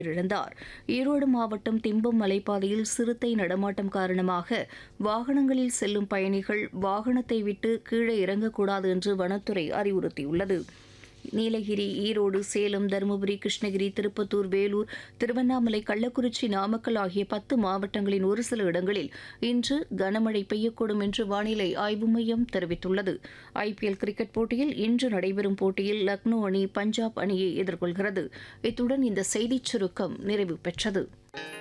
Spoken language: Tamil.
உயிரிழந்தார் ஈரோடு மாவட்டம் திம்பம் மலைப்பாதையில் சிறுத்தை நடமாட்டம் காரணமாக வாகனங்களில் செல்லும் பயணிகள் வாகனத்தை விட்டு கீழே இறங்கக்கூடாது என்று வனத்துறை அறிவுறுத்தியுள்ளது நீலகிரி ஈரோடு சேலம் தருமபுரி கிருஷ்ணகிரி திருப்பத்தூர் வேலூர் திருவண்ணாமலை கள்ளக்குறிச்சி நாமக்கல் ஆகிய பத்து மாவட்டங்களின் ஒரு சில இடங்களில் இன்று கனமழை பெய்யக்கூடும் என்று வானிலை ஆய்வு மையம் தெரிவித்துள்ளது ஐபிஎல் கிரிக்கெட் போட்டியில் இன்று நடைபெறும் போட்டியில் லக்னோ அணி பஞ்சாப் அணியை எதிர்கொள்கிறது இத்துடன் இந்த செய்திச் சுருக்கம் நிறைவு பெற்றது